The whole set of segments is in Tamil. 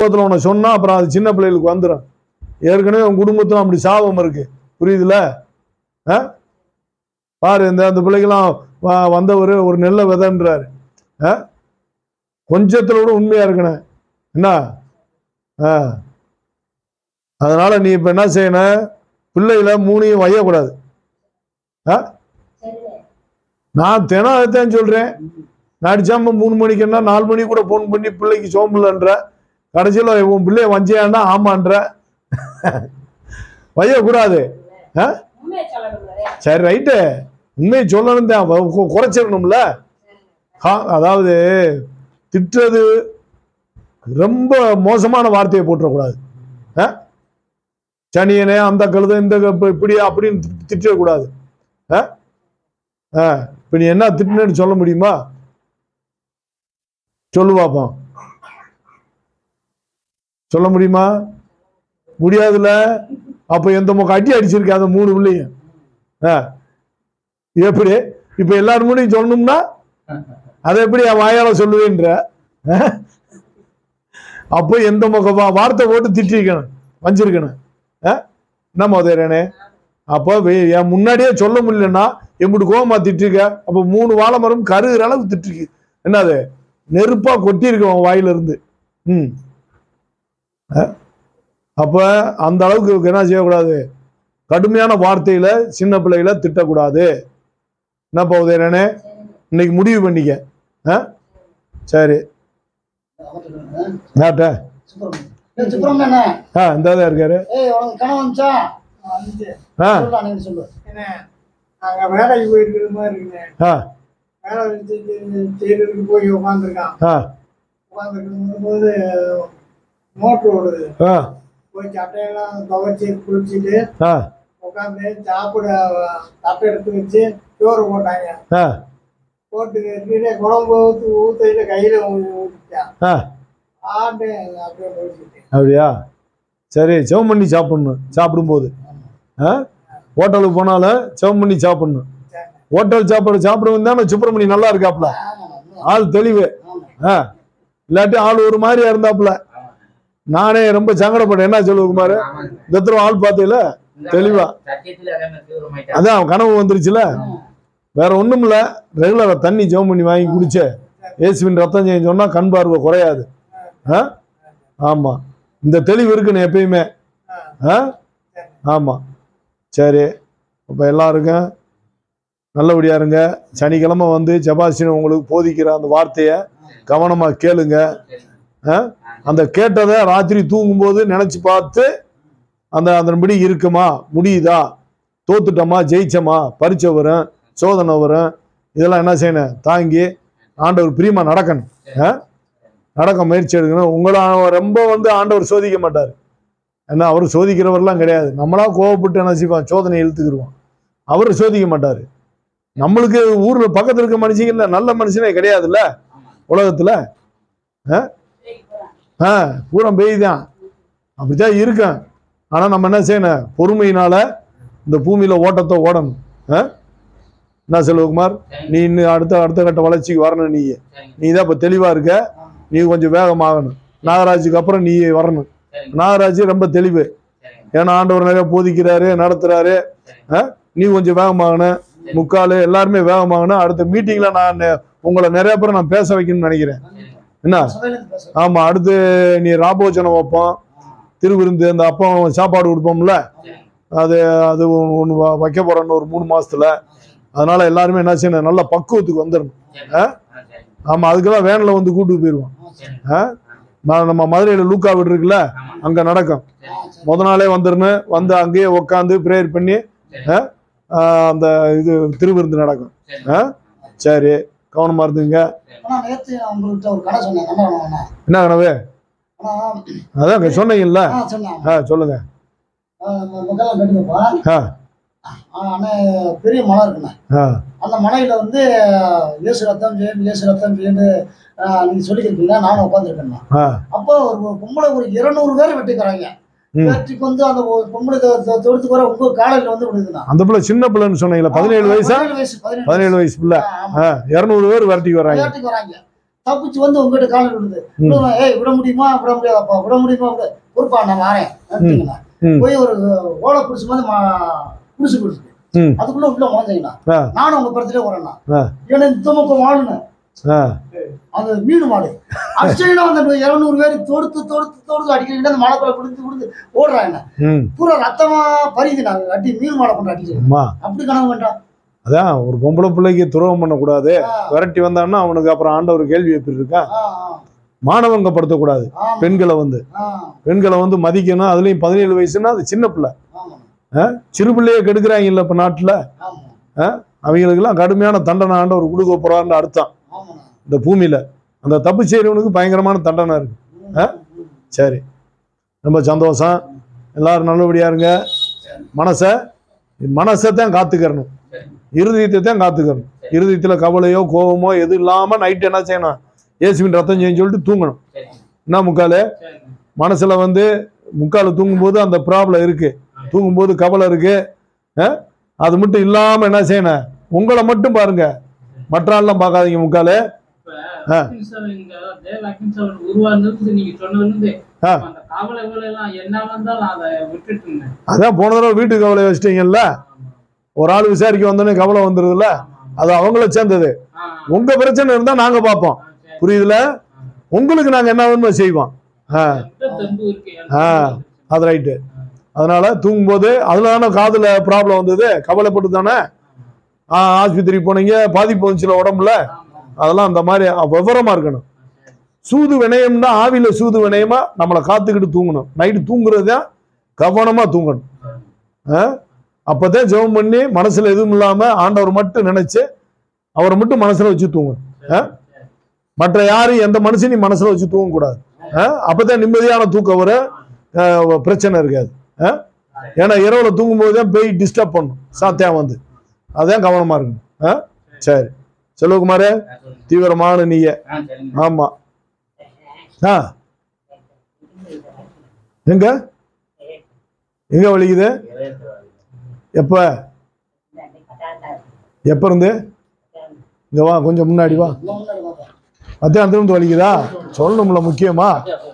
குடும்பத்துல உன்னை சொன்னா அப்புறம் அது சின்ன பிள்ளைகளுக்கு வந்துடும் ஏற்கனவே உன் குடும்பத்துல அப்படி சாபம் இருக்கு புரியுதுல ஆ? பாரு இந்த அந்த பிள்ளைக்கெல்லாம் வ- வந்தவர் ஒரு நெல்லை விதைன்றாரு ஆ? கொஞ்சத்துல கூட உண்மையா இருக்கணும் என்ன ஆ. அதனால நீ இப்ப என்ன செய்யணும் பிள்ளைகளை மூணையும் வையக்கூடாது ஆ? நான் தினம் அதைத்தான் சொல்றேன் நடிச்சாம மூணு மணிக்குன்னா நாலு மணி கூட ஃபோன் பண்ணி பிள்ளைக்கு சோம்பலன்ற கடைசியில் உன் பிள்ளைய வஞ்சியான்னா ஆமான்ற வையக்கூடாது ஆ? உண்மையை சொல்லணும்ல சரி ரைட்டு உண்மையை சொல்லணும் தான் வ- கு- குறைச்சிடணும்ல ஹா- அதாவது திட்டுறது ரொம்ப மோசமான வார்த்தையை போட்டுறக்கூடாது ஆ? சனியனே அந்த கழுதை இந்த க- இப்ப இப்படி அப்படின்னு தி- திட்டக்கூடாது ஆ? ஆ இப்போ நீ என்ன திட்டுனேன்னு சொல்ல முடியுமா சொல்லு பாப்போம் சொல்ல முடியுமா முடியாதுல்ல அப்ப எந்த முகம் அடி அடிச்சிருக்க அந்த மூணு பிள்ளையும் ஆ. எப்படி இப்ப எல்லாரும் முன்னாடியும் சொல்லணும்னா அதை எப்படி என் வாயால சொல்லுவேன்ற ஆ? அப்போ எந்த முக வா- வார்த்தை போட்டு திட்டிருக்கணும் வஞ்சிருக்கணும் ஆ? என்ன மோதரனே அப்போ வே- என் முன்னாடியே சொல்ல முடியலன்னா எம்பிட்டு கோவமா திட்டிருக்க அப்போ மூணு வாழை மரம் கருகிற அளவுக்கு திட்டிருக்கு என்னது நெருப்பா கொட்டியிருக்கு உன் வாயில இருந்து ம் ஆ? அப்ப அந்த அளவுக்கு என்ன செய்யக்கூடாது கடுமையான வார்த்தையில சின்ன பிள்ளைகளை திட்டக்கூடாது என்ன போகுதேனே இன்னைக்கு முடிவு பண்ணிக்க ஆ? சரி யார்கிட்ட ஏய், சுப்பிரமணியண்ணே, ஆ இந்த தான் இருக்காரு ஏய், உனக்கு கனவு வந்துச்சா? வந்து ஆ சொல்லு, அன்னைக்கு சொல்லு. என்ன நாங்க வேலைக்கு போயிருக்கிற மாதிரி இருக்குங்க ஆ வேலை செஞ்சு செய்யறதுக்கு போய் உட்காந்துருக்கான் ஆ உட்காந்துருக்கும் போது மோட்ரு ஓடுது ஆ போய் சட்டையெல்லாம் துவைச்சி குளிச்சுட்டு ஆ உட்காந்து சாப்பிட தட்டை எடுத்து வச்சு சோறு போட்டாங்க ஆ போட்டு கீழே குழம்பு ஊற்று ஊற்றையில கையில் ஊற்றிட்டான் ஆ ஆண்டு அப்படியே போயிட்டு அப்படியா சரி செவம் பண்ணி சாப்பிடணும் சாப்பிடும்போது ஆ ஹோட்டலுக்கு போனாலும் செவம் பண்ணி சாப்பிடணும் ஹோட்டல் சாப்பாடு சாப்பிட வந்தானே சுப்பிரமணி நல்லா இருக்காப்ல ஆமாண்ணா, ஆள் தெளிவு ஆமா. ஆ இல்லாட்டி ஆள் ஒரு மாதிரியா இருந்தாப்புல நானே ரொம்ப சங்கடப்பட்டேன் என்ன சொல்லுவ குமார் இந்த தடவை ஆள் பார்த்தீங்கள தெளிவா. சத்தியத்துல அதே மாதிரி தீவிரமாயிட்டாங்க. அதான் கனவு வந்துருச்சுல வேற ஒண்ணும் இல்ல ரெகுலரா தண்ணி ஜெபம் பண்ணி வாங்கி குடிச்சு இயேசுவின் ரத்தம் செய்ய சொன்னா கண் பார்வை குறையாது ஆ? ஆமா இந்த தெளிவு இருக்கணும் எப்பயுமே ஆ? ஆமா சரி அப்ப எல்லாருக்கும் நல்லபடியா இருங்க சனிக்கிழமை வந்து செபாசின் உங்களுக்கு போதிக்கிற அந்த வார்த்தையை கவனமா கேளுங்க ஆ? அந்த கேட்டதை ராத்திரி தூங்கும்போது நினைச்சு பார்த்து அந்த அதன்படி இருக்குமா முடியுதா தோத்துட்டோமா ஜெயிச்சோமா பரீட்சை வரும் சோதனை வரும் இதெல்லாம் என்ன செய்யணும் தாங்கி ஆண்டவர் பிரியமா நடக்கணும் ஆ? நடக்க முயற்சி எடுக்கணும் உங்களை அவர் ரொம்ப வந்து ஆண்டவர் சோதிக்க மாட்டார் ஏன்னா அவர் சோதிக்கிறவர்லாம் கிடையாது நம்மளா கோவப்பட்டு என்ன செய்வான் சோதனை இழுத்துக்கிடுவோம் அவர் சோதிக்க மாட்டார் நம்மளுக்கு ஊர்ல பக்கத்துல இருக்க மனுஷங்கள்ல நல்ல மனுஷனே கிடையாதுல்ல உலகத்துல ஆ? ஆ பூரா பெய்தான் அப்படித்தான் இருக்கேன் ஆனா நம்ம என்ன செய்யணும் பொறுமையினால இந்த பூமியில ஓட்டத்தை ஓடணும் ஆ? என்ன செல்வகுமார் நீ இன்னும் அடுத்த அடுத்த கட்ட வளர்ச்சிக்கு வரணும் நீ சரிங்க, நீ தான் இப்ப தெளிவா இருக்க நீ கொஞ்சம் வேகமாகணும் நாகராஜுக்கு அப்புறம் நீ வரணும் சரிங்க, நாகராஜ் ரொம்ப தெளிவு சரிங்க, ஏன்னா ஆண்டவர் நிறைய போதிக்கிறாரு நடத்துறாரு ஆ? நீ கொஞ்சம் வேகமாகணும் முக்கால் எல்லாருமே வேகமாகணும் அடுத்த மீட்டிங்ல நான் உங்களை நிறைய பேரை நான் பேச வைக்கணும்னு நினைக்கிறேன் என்ன சபையில இருந்து பேசு. ஆமா அடுத்து நீ ராபோஜனம் வைப்போம் திருவிருந்து அந்த அப்பம் சாப்பாடு கொடுப்போம்ல சரிங்க. அது அது ஒன்று வைக்க போறோன்னு ஒரு மூணு மாசத்துல அதனால எல்லாருமே என்ன செய்யணும் நல்ல பக்குவத்துக்கு வந்துடணும் சரிங்க. ஆ? ஆ, சரிங்க. ஆமா அதுக்கெல்லாம் வேன்ல வந்து கூட்டு போயிடுவோம் சரிங்க. ஆ? ம- நம்ம மதுரையில லூக்கா வீடு இருக்குல்ல ஆமா. அங்க நடக்கும் ஆ, சரி. முத நாளே வந்துடணும் வந்து அங்கேயே உட்காந்து ப்ரேயர் பண்ணி சரிங்க. ஆ, அந்த இது திருவிருந்து நடக்கும் சரிங்க. ஆ? சரி கவனமா இருந்துங்க ஆனா நேத்து நான் உங்கள்கிட்ட ஒரு கதை சொன்னேன் என்ன வேணும்னா என்ன கனவு ஆனா அதான் இங்க சொன்னீங்கல்ல ஆ சொன்னேன் ஆ சொல்லுங்க முதல்ல கட்டிப்பா ஆ ஆனா பெரிய மலை இருக்குண்ணே ஆ அந்த மலையில வந்து இயேசு ரத்தம் ஜெயம் இயேசு ரத்தம் ஜெயன்னு நீங்க சொல்லிக்கிறீங்க நானும் உட்காந்துருக்கேன் ஆ அப்போ ஒரு பொம்பளை ஒரு இருநூறு பேர் வெட்டிக்கிறாங்க ம். வெட்டிக்கு வந்து அந்த ஒரு பொம்பளை தொ- தொ- தொடுத்துக்கு வர உங்க காலையில வந்து விடுதுண்ணா அந்த பிள்ளை சின்ன பிள்ளைன்னு சொன்னீங்களா பதினேழு வயசா பதினேழு வயசு பதினேழு பதினேழு வயசு பிள்ளை ஆ, ஆமா. ஆ இரநூறு பேர் விரட்டிக்கு வர்றாங்க விளையாட்டுக்கு வராங்க தப்பிச்சு வந்து உங்ககிட்ட காலம் விடுது ம். விடுவேன், ஏய் விட முடியுமா விட முடியாதாப்பா விட முடியுமா விட பொறுப்பா நான் வரேன் அப்படிங்கண்ணா. ம். போய் ஒரு ஓலை குடிசு வந்து மா- குடிசு குடிச்சு ம். அதுக்குள்ள உள்ள மோந்தீங்கண்ணா ஆ. நானும் உங்க படத்துல வரேண்ணா ஆ. ஏன்னா இந்த பக்கம் வாழுனேன் ஆ அந்த மீன் மாடு அடிச்சா வந்து இருநூறு பேர் தொடுத்து தொடுத்து தொடுத்து அடிக்கிறீங்க அந்த மலைக்குள்ள குடிச்சு குடிச்சு ஓடுறாங்க ம் பூரா ரத்தமா பறியுது நாங்க அடி மீன் மாடை கொண்டு அடிக்கிறோம் அம்மா அப்படி கனவு வேண்டாம் அதான் ஒரு பொம்பளை பிள்ளைக்கு துரோகம் பண்ணக்கூடாது விரட்டி வந்தான்னா அவனுக்கு அப்புறம் ஆண்டவர் கேள்வி எப்படி இருக்கா மாணவங்கப்படுத்தக்கூடாது பெண்களை வந்து பெண்களை வந்து மதிக்கணும் அதுலயும் பதினேழு வயசுன்னா அது சின்ன பிள்ளை சிறு பிள்ளைய கெடுக்கிறாங்க இல்ல இப்ப நாட்டுல அவங்களுக்கெல்லாம் கடுமையான தண்டனை ஆண்டவர் கொடுக்க போறாருன்னு அர்த்தம் இந்த பூமியில அந்த தப்பு செய்யறவனுக்கு பயங்கரமான தண்டனை இருக்கு சரி ரொம்ப சந்தோஷம் எல்லாரும் நல்லபடியா இருங்க மனசை மனசை தான் காத்துக்கிறணும் இருதயத்தை தான் காத்துக்கிறணும் இருதயத்துல கவலையோ கோபமோ எது இல்லாம நைட் என்ன செய்யணும் இயேசுவின் ரத்தம் செய்யன்னு சொல்லிட்டு தூங்கணும் சரி என்ன முக்காலு சரி மனசுல வந்து முக்கால தூங்கும்போது அந்த ப்ராப்ளம் இருக்கு தூங்கும்போது கவலை இருக்கு அஹ்? அது மட்டும் இல்லாம என்ன செய்யணும் உங்களை மட்டும் பாருங்க மற்ற ஆள்லாம் பார்க்காதீங்க முக்காலு இப்ப அகிம்சை இங்க தேவ அகிம்சை உருவானது நீங்க சொன்னது ஆ. அந்த கவலைகள் எல்லாம் என்ன வந்தாலும் அதை விட்டுட்டு இருந்தேன் அதான் போன தடவை வீட்டு கவலை வச்சிட்டீங்கல்ல ஒரு ஆள் விசாரிக்க வந்தோடனே கவலை வந்துருதுல்ல அது அவங்கள சேர்ந்தது உங்க பிரச்சனை இருந்தா நாங்க பார்ப்போம் புரியுதுல உங்களுக்கு நாங்க என்ன வேணுமோ செய்வோம் ஆ ஆ. அது ரைட்டு அதனால தூங்கும்போது அதுல தானே காதுல ப்ராப்ளம் வந்தது கவலைப்பட்டு தானே ஆ ஆஸ்பத்திரி போனீங்க பாதிப்பு வந்துச்சுல உடம்புல அதெல்லாம் அந்த மாதிரி விவரமா இருக்கணும் சூது வினயம்னா ஆவியில சூது வினயமா நம்மளை காத்துக்கிட்டு தூங்கணும் நைட்டு தூங்குறது தான் கவனமா தூங்கணும் ஆ? அப்பதான் ஜெபம் பண்ணி மனசுல எதுவும் இல்லாம ஆண்டவர் மட்டும் நினைச்சு அவரை மட்டும் மனசுல வச்சு தூங்கணும் ஆ? மற்ற யாரும் எந்த மனுஷனையும் மனசுல வச்சு தூங்கக்கூடாது ஆ? அப்பதான் நிம்மதியான தூக்கம் வர பிரச்சனை இருக்காது ஆ? ஏன்னா இரவுல தூங்கும்போது தான் பேய் டிஸ்டர்ப் பண்ணும் சாத்தியா வந்து அதான் கவனமா இருக்கணும் ஆ? சரி செல்வகுமாரே தீவிரமான நீங்க ஆமா ஆ எங்க எங்க வலிக்குது எப்ப எப்ப இருந்து இங்க வா கொஞ்சம் முன்னாடி வா மத்தியானத்துல இருந்து வலிக்குதா சொல்லணும்ல முக்கியமா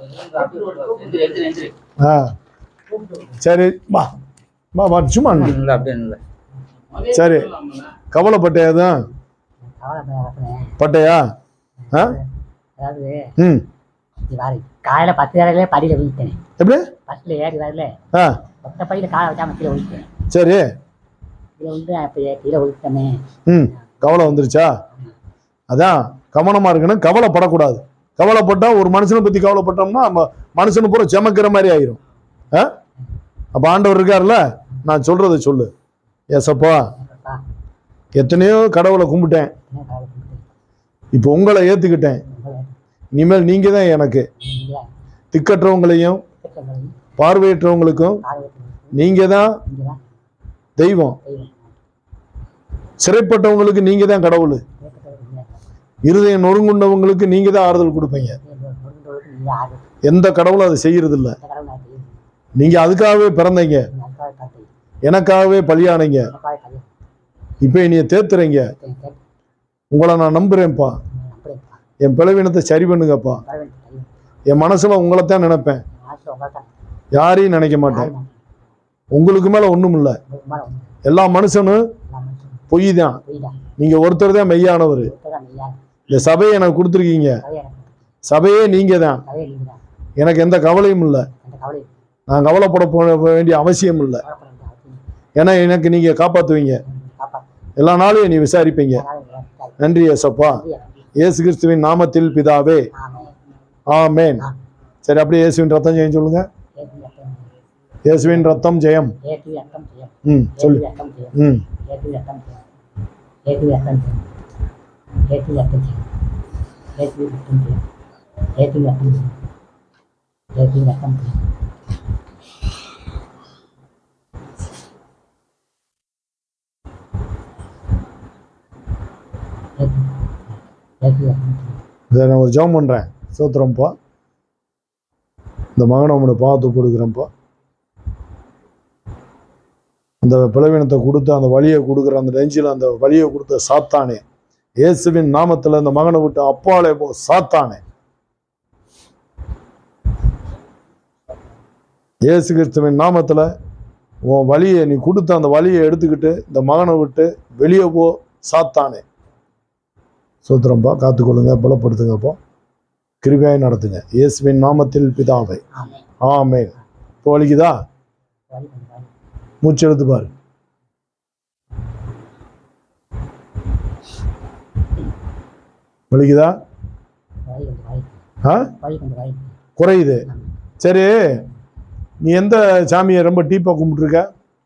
ஆ சரி வா வா வா சும்மா நில்லு. சரி. கவலைப்பட்டையா தான் பட்டையா ஆ அதாவது ம் இது வாரு காலையில பத்து வேலையிலே படியில விழுத்தேன் எப்படி பஸ்ல ஏறி வரல ஆ மொத்த படியில காலை வச்சாம கீழே விழுத்தேன் சரி இதுல வந்து அப்ப கீழே விழுத்தமே ம் கவலை வந்துருச்சா அதான் கவனமா இருக்கணும் கவலைப்படக்கூடாது கவலைப்பட்டா ஒரு மனுஷனை பத்தி கவலைப்பட்டோம்னா நம்ம மனுஷனை பூரா செமக்கிற மாதிரி ஆயிரும் ஆ அப்ப ஆண்டவர் இருக்காருல்ல நான் சொல்றதை சொல்லு ஏசப்பா அப்பா, எத்தனையோ கடவுளை கும்பிட்டேன் என்ன காலை கும்பிட்டு, இப்போ உங்களை ஏத்துக்கிட்டேன் உங்களை இனிமேல் நீங்க தான் எனக்கு நீங்க திக்கற்றவங்களையும் திட்டங்களையும் பார்வையற்றவங்களுக்கும் பார்வையிட்டு நீங்க தான் நீங்க தான் தெய்வம் தெய்வம் சிறைப்பட்டவங்களுக்கு நீங்க தான் கடவுள் கேட்கறது இல்லை. இருதயம் நொறுங்குண்டவங்களுக்கு நீங்க தான் ஆறுதல் கொடுப்பீங்க நீங்க முருகனோடு நீங்க ஆறு எந்த கடவுளும் அதை செய்யறது இல்ல இந்த கடவுள் நான் தெரியும் நீங்க அதுக்காகவே பிறந்தீங்க நீங்க அதுக்காக காத்து எனக்காகவே பலியானீங்க எனக்காக கதை இப்போ என்னைய தேத்துறீங்க கேட்டு உங்களை நான் நம்புறேன்ப்பா அப்படிப்பா என் பிளவினத்தை சரி பண்ணுங்கப்பா கடவுள் தெரியும் என் மனசுல உங்களை தான் நினைப்பேன் ஆசை உங்களை தான் யாரையும் நினைக்க மாட்டேன் உங்களுக்கு மேல ஒண்ணும் இல்ல உங்களுக்கு மேலே ஒன்று எல்லா மனுஷனும் நான் மனுஷன் பொய் தான் புரியுதா நீங்க ஒருத்தர் தான் மெய்யானவர் இப்பதான் நீங்க யார் இந்த சபையை எனக்கு கொடுத்துருக்கீங்க கதையை எனக்கு சபையே நீங்க தான் கதையை நீங்க தான் எனக்கு எந்த கவலையும் இல்லை அந்த கவலை நான் கவலைப்பட போக வேண்டிய அவசியம் இல்லை கவலைப்பட வேண்டிய அவசியம் இல்லை. ஏன்னா எனக்கு நீங்க காப்பாத்துவீங்க நீங்க காப்பாற்று எல்லா நாளும் நீ விசாரிப்பீங்க நன்றி ஏசப்பா இயேசு கிறிஸ்துவின் நாமத்தில் பிதாவே ஆமென் சரி அப்படியே இயேசுவின் ரத்தம் ஜெயம் சொல்லுங்க இயேசுவின் ரத்தம் ஜெயம் ம் சொல்லு ம் இதை நான் ஒரு ஜெபம் பண்றேன் சோத்திரம்ப்பா இந்த மகனை உங்களை பார்த்து கொடுக்குறேன்ப்பா அந்த பிளவினத்தை கொடுத்து அந்த வழியை கொடுக்குற அந்த நெஞ்சில் அந்த வழியை கொடுத்த சாத்தானே இயேசுவின் நாமத்துல இந்த மகனை விட்டு அப்பாலே போ சாத்தானே இயேசு கிறிஸ்துவின் நாமத்துல உன் வலியை நீ கொடுத்த அந்த வலியை எடுத்துக்கிட்டு இந்த மகனை விட்டு வெளியே போ சாத்தானே சூத்திரம்பா காத்துக்கொள்ளுங்க பலப்படுத்துங்கப்போ கிருபையாய் நடத்துங்க இயேசுவின் நாமத்தில் பிதாவை ஆமென் ஆமென் இப்போ வலிக்குதா வலி கொஞ்சம் வலி மூச்சு எடுத்து பாரு வலிக்குதா வலி கொஞ்சம் வலி ஆ வலி கொஞ்சம் வலி குறையுது சரி நீ எந்த சாமியை ரொம்ப டீப்பாக கும்பிட்டுருக்க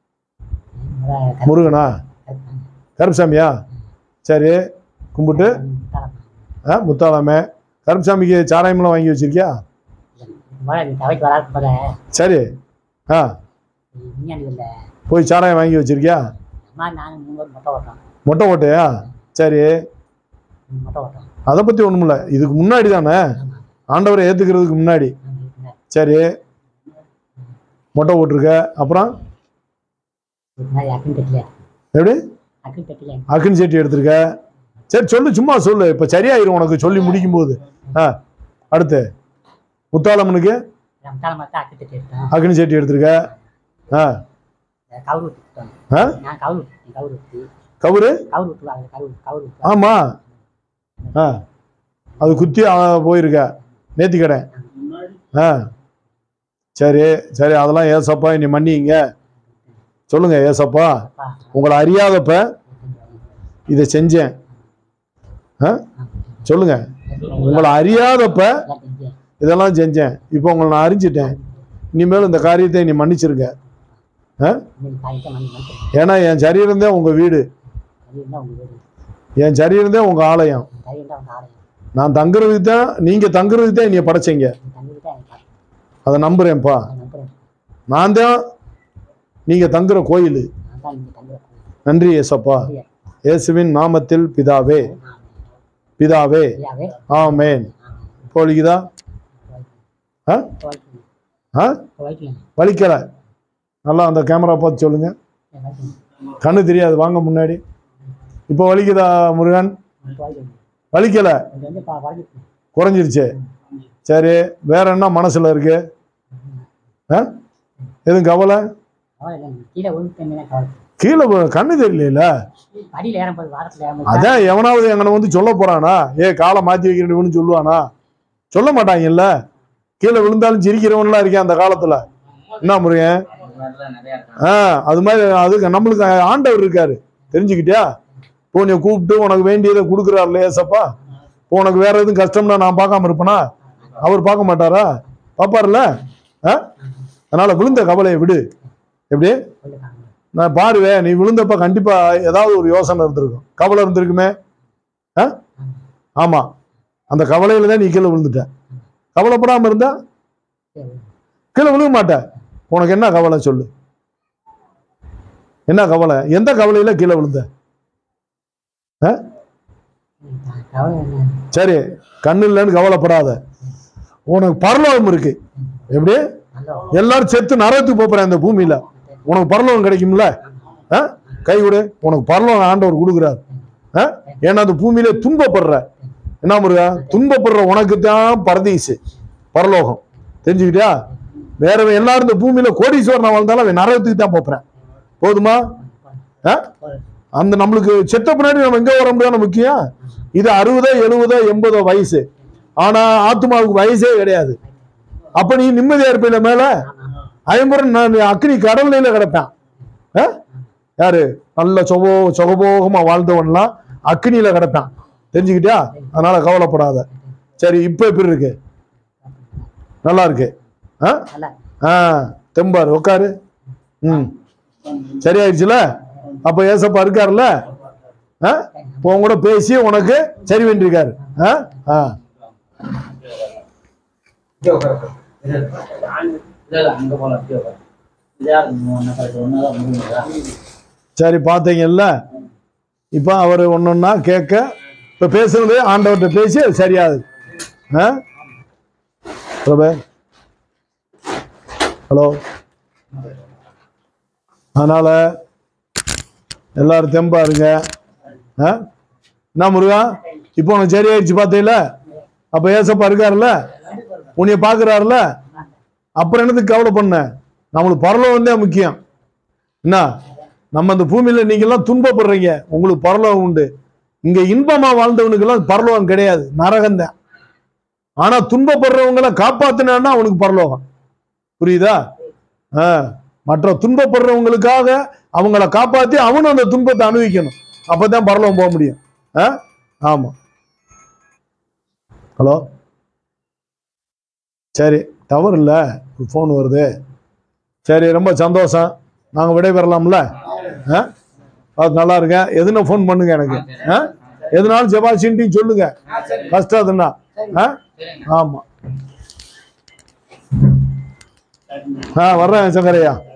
அதான் முருகனா கருப்பு கருப்புசாமியா சரி கும்பிட்டு தரம் ஆ முத்தாளாமே கருப்புசாமிக்கு சாராயமெல்லாம் வாங்கி வச்சிருக்கியா மழை நீ தவைக்கு வராது போல சரி ஆ விஞ்ஞானி இல்லை போய் சாராயம் வாங்கி வச்சிருக்கியா அம்மா நானும் மூணு பேர் மொட்டை ஓட்டோம் மொட்டை ஓட்டையா சரி மொட்டை ஓட்டோம் அதை பற்றி ஒன்றும் இல்லை இதுக்கு முன்னாடி தானே ஆண்டவரை ஏற்றுக்கிறதுக்கு முன்னாடி சரி மொட்டை போட்டிருக்க அப்புறம் இதுக்கு முன்னாடி அக்கின் தட்டில எப்படி அக்கின் தட்டில அக்கினி செட்டி எடுத்திருக்க சரி சொல்லு சும்மா சொல்லு இப்போ சரியாயிரும் உனக்கு சொல்லி முடிக்கும்போது ஆ அடுத்து முத்தாளம்மனுக்கு ரம்தான மட்டும் அக்கின் தட்டி எடுத்தோம் அக்கினி செட்டி எடுத்திருக்க ஆ கவுரு விட்டுட்டோம் ஆ நான் கவுரு விட்டு கவுரு விட்டு கவுரு கவுரு விட்டுவாங்க கவுரு கவுரு விட்டு ஆமாம் ஆ அது குத்தி ஆ, போயிருக்க நேத்தி கடை ஆ சரி சரி அதெல்லாம் ஏசப்பா நீ மன்னிங்க சொல்லுங்க ஏசப்பா அப்பா உங்களை அறியாதப்ப இதை செஞ்சேன் ஆ சொல்லுங்க உங்களை அறியாதப்ப எல்லாம் செஞ்சேன் இதெல்லாம் செஞ்சேன் இப்போ உங்களை நான் அறிஞ்சிட்டேன் இனிமேல் இந்த காரியத்தை நீ மன்னிச்சிருங்க ஆ இன்னைக்கு காய்ச்சல் மணி மணி ஏன்னா என் சரீரம் தான் உங்கள் வீடு அது இருந்தால் உங்கள் வீடு என் சரீரம் தான் உங்கள் ஆலயம் கறி இருந்தால் உங்கள் ஆலயம் நான் தங்குறதுக்கு தான் நீங்கள் தங்குறதுக்கு தான் என்னைய படைச்சீங்க நீ தண்ணி தான் எனக்கு அதை நம்புகிறேன்ப்பா நான் நம்புறேன் நான் தான் நீங்கள் தங்குற கோயில் நான் தான் நீங்கள் தங்குற நன்றி ஏசப்பா இயேசுவின் நாமத்தில் பிதாவே பிதாவே ஐயாவே ஆமேன் போலிக்குதா ஆ துவைக்கணும் ஆ துவைக்கணும் வலிக்கலை நல்லா அந்த கேமரா பார்த்து சொல்லுங்க துவைக்கணும் கண்ணு தெரியாது வாங்க முன்னாடி இப்போ வலிக்குதா முருகன் துவைக்கணும் வலிக்கலை கொஞ்சம் வந்து பா வளைஞ்சிட்டு குறைஞ்சிருச்சு சரி வேற என்ன மனசுல இருக்கு ஆ எதுவும் கவலை கவலை இல்லை கீழே விழுந்துட்டேன்னு கவலை கீழே விழு- கண்ணு தெரியல படியில் ஏறும்போது வாரத்தில் ஏறும்போது அதான் எவனாவது எங்கன வந்து சொல்ல போறானா ஏ காலை மாத்தி வைக்கிறவனு சொல்லுவானா சொல்ல மாட்டாங்கல்ல கீழே விழுந்தாலும் சிரிக்கிறவன்லாம் இருக்கேன் அந்த காலத்துல என்ன முருகன் ஆ அது மாதிரி அதுக்கு நம்மளுக்கு ஆண்டவர் இருக்காரு தெரிஞ்சுக்கிட்டியா இப்போ நீ கூப்பிட்டு உனக்கு வேண்டியதை கொடுக்குறாருல ஏசப்பா இப்போ உனக்கு வேற எதுவும் கஷ்டம்னா நான் பார்க்காம இருப்பேனா அவர் பார்க்க மாட்டாரா பார்ப்பாருல்ல ஆ அதனால விழுந்த கவலையை விடு எப்படி சொல்லுக்காங்க நான் பாருவேன் நீ விழுந்தப்ப கண்டிப்பா ஏதாவது ஒரு யோசனை இருந்திருக்கும் கவலை இருந்திருக்குமே ஆ ஆமா அந்த கவலையில தான் நீ கீழே விழுந்துட்ட கவலைப்படாம இருந்தா சரி கீழே விழுக மாட்ட உனக்கு என்ன கவலை சொல்லு என்ன கவலை எந்த கவலையில கீழே விழுந்த ம், கவலை என்ன சரி கண்ணு இல்லைன்னு கவலைப்படாத உனக்கு பரலோகம் இருக்கு எப்படி நல்ல எல்லாரும் செத்து நரகத்துக்கு போறேன் இந்த பூமியில உனக்கு பரலோகம் கிடைக்கும்ல ஆ? கை கொடு உனக்கு பரலோகம் ஆண்டவர் கொடுக்குறாரு ஆ? ஏன்னா அந்த பூமியில துன்பப்படுற என்ன முருகா துன்பப்படுற உனக்கு தான் பரதீசு பரலோகம் தெரிஞ்சுக்கிட்டியா வேற எல்லாரும் இந்த பூமியில கோடீஸ்வரன் வாழ்ந்தாலும் அவன் நரகத்துக்கு தான் போப்புறேன் போதுமா ஆ? அந்த நம்மளுக்கு செத்த பின்னாடி நம்ம எங்க வர முடியாது முக்கியம் இது அறுபதோ எழுபதோ எண்பதோ வயசு ஆனா ஆத்மாவுக்கு வயசே கிடையாது அப்ப நீ நிம்மதியா இருப்பீல மேல ஐம்பது நான் அக்னி கடல்ல கிடப்பேன் ஆ? யாரு நல்ல சொகோ சொகபோகமா வாழ்ந்தவன்லாம் அக்னியில கிடப்பேன் தெரிஞ்சுக்கிட்டியா அதனால கவலைப்படாத சரி இப்ப எப்படி இருக்கு நல்லா இருக்கு ஆ நல்லா ஆ தெம்பாரு உட்காரு ம் சரியாயிடுச்சுல அப்ப ஏசப்பா இருக்காருல்ல ஆ இப்போ உன் கூட பேசி உனக்கு சரி வேண்டியிருக்காரு ஆ ஆ அங்க போலாம் அப்படியே உட்காரு. இது யாரு? ஒண்ணு கரெக்ட், ஒண்ணுதான் முடியுங்களா? சரி பார்த்தீங்கல்ல இப்போ அவர் ஒன்றொன்னா கேட்க இப்போ பேசுறது ஆண்டவர்கிட்ட பேசி அது சரியாகுது ஆ பிரபு ஹலோ அதனால் எல்லாரும் தெம்பா இருங்க ஆ என்ன முருகா இப்போ உனக்கு சரியாயிடுச்சு பார்த்தீங்கள அப்ப ஏசப்பா இருக்காருல்ல உன்னைய பாக்குறாருல அப்புறம் என்னத்துக்கு கவலை பண்ண நம்மளுக்கு பரலோகம் தான் முக்கியம் என்ன நம்ம இந்த பூமியில நீங்க எல்லாம் துன்பப்படுறீங்க உங்களுக்கு பரலோகம் உண்டு இங்க இன்பமா வாழ்ந்தவனுக்கு எல்லாம் பரலோகம் கிடையாது நரகம்தான் ஆனா துன்பப்படுறவங்கள காப்பாத்தினான்னா அவனுக்கு பரலோகம் புரியுதா ஆ மற்ற துன்பப்படுறவங்களுக்காக அவங்கள காப்பாத்தி அவனும் அந்த துன்பத்தை அனுபவிக்கணும் அப்பதான் பரலோகம் போக முடியும் ஆ ஆமா ஹலோ சரி டவர் இல்ல ஃபோன் வருது சரி ரொம்ப சந்தோஷம் நாங்க விடைபெறலாம்ல ஆ அது நல்லா இருக்கேன் எதுனா ஃபோன் பண்ணுங்க எனக்கு ஆ எதுனாலும் ஜெபாசின்ட்டியும் சொல்லுங்க கஷ்டம் அதுன்னா ஆ ஆமா ஆ வர்றேன் சங்கரையா